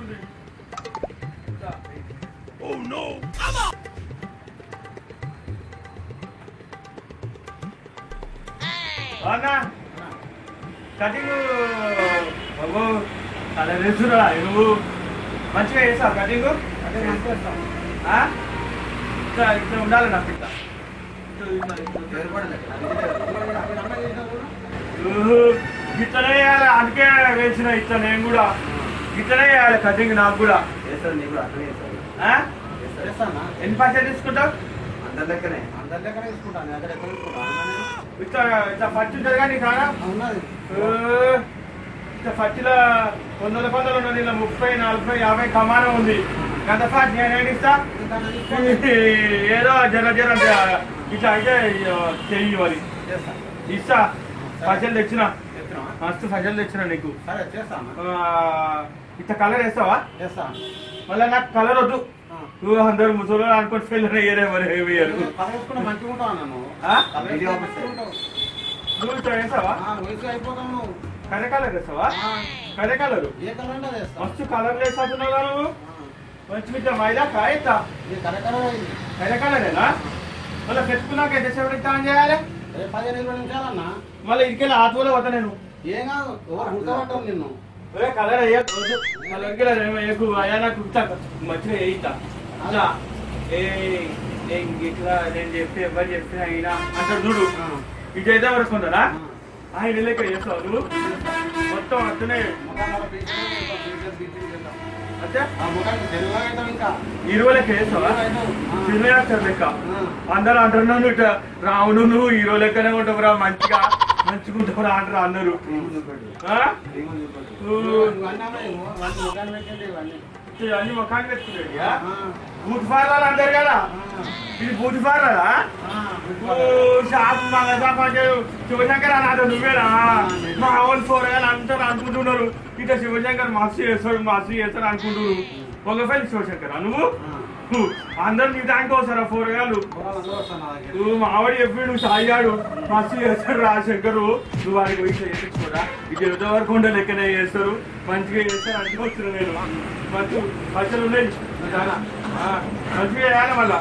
వస్తుంది అన్న కటింగ్ బాబు అలా వేసురా నువ్వు మంచిగా చేసావు కటింగ్ అదే మంచిగా ఇస్తాం. ఆ? ఇట్లా ఇట్లా ఉండాలి నాకు ఇట్లా ఏర్పడలే. అది ఇదే. ఇప్పుడు అక్కడ అమ్మ చేసినా కూడా ఊహు, ఇట్లనే చేయాలి అందుకే వేసిన ఇట్లా నేను కూడా ఇట్లనే చేయాలి కటింగ్ నాకు కూడా చేస్తాడు నీకు కూడా అట్లనే చేస్తాడు. ఆ? చేస్తానా? ఎన్ని పైసలు తీసుకుంటావు అందరి లెక్కనే. అందరి లెక్కనే తీసుకుంటాను. నేను అక్కడ ఎక్కడ తీసుకుంటాను? అన్న ఇట్లా ఇట్లా పచ్చి ఉంటుంది కానీ కాదా నేను. ఉన్నది. ఇట్లా పచ్చిలో వందల కొందలు ఉన్నది ఇలా ముప్పై నలభై యాభై కమానం ఉంది గంట పాటి నేను ఏమి ఇస్తా దాన్ని తీసుకోండి. ఏదో జర జర ఇట్లా అయితే చెయ్యి మరి చేస్తా. ఇస్తా పైసలు తెచ్చిన చెప్తున్నావా? మస్తు పైసలు తెచ్చిన నీకు సరే చేస్తాను. ఆ, ఇట్లా కలర్ వేస్తావా చేస్తాను. మళ్ళీ నాకు కలర్ వద్దు ఆ. నువ్వు అందరు ముసలు అనుకుంటే ఫెయిల్ అయ్యారే మరి వేయరు కలర్ వేసుకుంటే మంచిగా ఉంటావు అన్న నువ్వు. ఆ? కలర్ వేసుకుంటే మంచిగా ఉంటావు. నువ్వు ఇట్లా వేస్తావా ఆ, వయసు అయిపోతావు నువ్వు. కరే కలర్ వేస్తావా ఆ, కరే కలర్ ఏ కలర్ అంటే అది వేస్తావు. మస్తు కలర్ వేస్తున్నావు నువ్వు ఆ, మంచి ఇట్లా మైదా కాయతా ఇది కలర్ కలర్ అయింది. కరే కలరేనా మళ్ళీ పెట్టుకున్నాక ఎంతసేపు ఇట్లా ఆన్ చేయాలి రేపు పదిహేను ఇరవై నిమిషాలన్నా మళ్ళీ ఇంటికెళ్ళి ఆటోలో పోతా నేను ఏం కాదు ఎవరు గుర్తుపట్టవు నిన్ను ఒరే కలర్ వేయకూడదు మళ్ళీ ఇంటికెళ్ళి ఏమో వేయకు అయ్యా నాకు ఇట్లా మంచిగా వేయిస్తా అలా ఏ నేను ఇట్లా నేను చెప్పి ఎవరు చెప్పి అయినా అంటాడు చూడు ఆ, ఇది అయితే వరకు ఉందా ఆ. ఆయన లెక్క చేస్తావు నువ్వు మొత్తం అట్లనే ముఖాన్ని బీచ్ బీచ్ బీచ్ చేద్దాం. అంటే ఆ ముఖానికి తెలుగుగా అవుతాం ఇంకా ఇరువు లెక్క చేస్తావా సినిమా యాక్టర్ లెక్క అందరూ అంటున్నాను ఇట్లా రావును నువ్వు హీరో లెక్కనే ఉంటావురా మంచిగా మంచిగా ఉంటావురా అంటారు అందరూ ఆ? ఇది అన్ని ముఖాన్ని పెట్టుకున్నాడు బూట్ పార్లర్ అంటారు కదా ఇది బూట్ పార్లరా ఓ, షాప్ మన షాప్ అంటే శివశంకర్ అన్నాడు నువ్వేనా మా వాళ్ళు కూరగాయలు అందరూ అనుకుంటున్నారు ఇట్లా శివశంకర్ మస్తు చేస్తాడు మస్తు చేస్తాడు అనుకుంటున్నారు పొగపల్లి శివశంకర్ నువ్వు నువ్వు అందరు నీ దానికి వస్తారా కూరగాయలు నువ్వు మావాడు చెప్పిండు సాయిగాడు మస్తు చేస్తాడు రా శంకరు నువ్వు వాడికి పోయి చేయించుకోరా ఇది ఎంతో వరకు ఉండే లెక్కనే చేస్తారు మంచిగా చేస్తారు అనుకుంటున్నాను నేను మంచి పచ్చలు ఉన్నాయి ఆ, మంచిగా చేయాలి మళ్ళా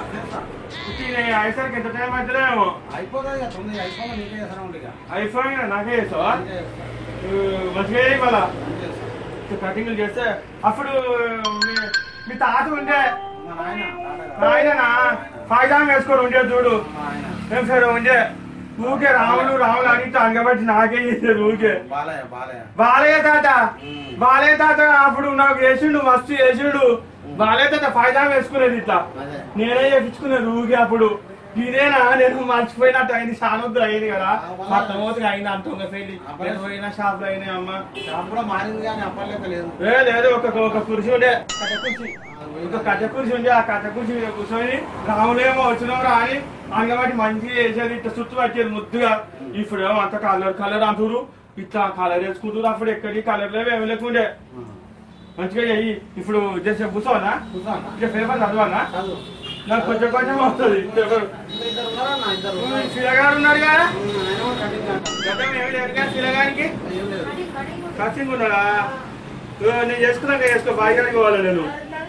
ఐసరికి ఎంత టైం అవుతుందేమో అయిపోతుంది ఇక తొమ్మిది అయిపోతుంది నీకే చేస్తాను ఉండి ఇక ఐఫోన్ నాకే చేస్తావా అంతే. ఆ, మంచిగా చేయి మళ్ళా అంతే చేస్తా. కటింగ్లు చేస్తే అప్పుడు మీ- మీ తాత ఉండే మా నాయన తాతగారు. ఆయననా ఫైదాం వేసుకొని ఉండే చూడు మా ఆయన ఏం సరే ఉండే ఊకే రాములు రాములు అని అంగబట్టి నాకే చేసేది ఊకే బాలయ్య బాలయ్య బాలయ్య తాత ఉమ్. బాలయ్య తాత అప్పుడు నాకు వేసిండు మస్తు వేసిండు బాలయ్య తాత ఫైదా వేసుకునేది ఇట్లా అదే నేనే చేపించుకునేది ఊకే అప్పుడు ఇదేనా నేను మర్చిపోయినట్టు అయింది సానొద్దు అయింది కదా మా తమోతుగా అయింది అంత ఒక పెళ్లి నేను పోయిన షాప్ లో అయినాయి అమ్మ షాప్ కూడా మారింది కానీ అప్పట్లేక లేదు ఏ లేదు ఒక ఒక కుర్చీ ఉండే కట్ట కుర్చీ ఒక కట్ట కుర్చీ ఉండే ఆ కట్ట కుర్చీ మీద కూర్చొని రాములేమో వచ్చినావు రా అని అంగబట్టి మంచిగా వేసేది ఇట్లా చుట్టూ వచ్చేది ముద్దుగా ఇప్పుడు ఏమో అంత కలర్ కలర్ అంటురు ఇట్లా కలర్ వేసుకుంటారు అప్పుడు ఎక్కడి కలర్ లేవు ఏమి లేకుండే మంచిగా చెయ్యి ఇప్పుడు జస్ట్ కూర్చోవనా కూర్చోన్నా ఇక పేపర్ చదవనా చదువు నాకు కొంచెం కొంచెం వస్తుంది పేపర్ ఇంకా ఇద్దరు ఉన్నారా అన్న ఇద్దరు ఉన్నారు. శిలగారు ఉన్నారు కదా ఉమ్, ఆయన కూడా కటింగ్ చేస్తాడు. గతం ఏమి లేదు కదా శిలగానికి ఏం లేదు ఖర్చింగ్ ఉన్నాడా ఓ, నేను చేసుకున్నాక చేసుకో బాగా పోవాలి నేను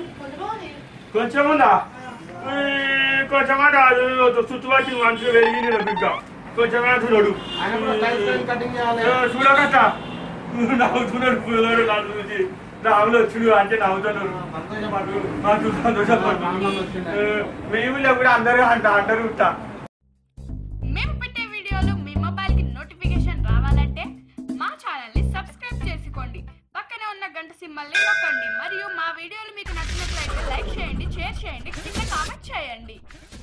కొంచెం ఉందా ఈ, కొంచెం మాట చుట్టుపక్కల మనుషులు వెలిగి బిడ్డ కొంచెం చూడడు ఆయన కూడా స్టైల్ స్టైల్ కటింగ్ చేయాలి చూడకట నవ్వుతున్నాడు పిల్లడు నా చూసి రాములు వచ్చుడు అంటే నవ్వుతున్నాడు సంతోషపడు మాకు సంతోషపడు ఆనందం వచ్చింది. మేము కూడా అందరూ అంట అందరూ ఉంటా మేము పెట్టే వీడియోలు మీ మొబైల్ కి నోటిఫికేషన్ రావాలంటే మా ఛానల్ ని సబ్స్క్రైబ్ చేసుకోండి పక్కనే ఉన్న గంట సింబల్ ని నొక్కండి మరియు మా వీడియోలు మీకు నచ్చినట్లయితే లైక్ చేయండి షేర్ చేయండి కింద కామెంట్ చేయండి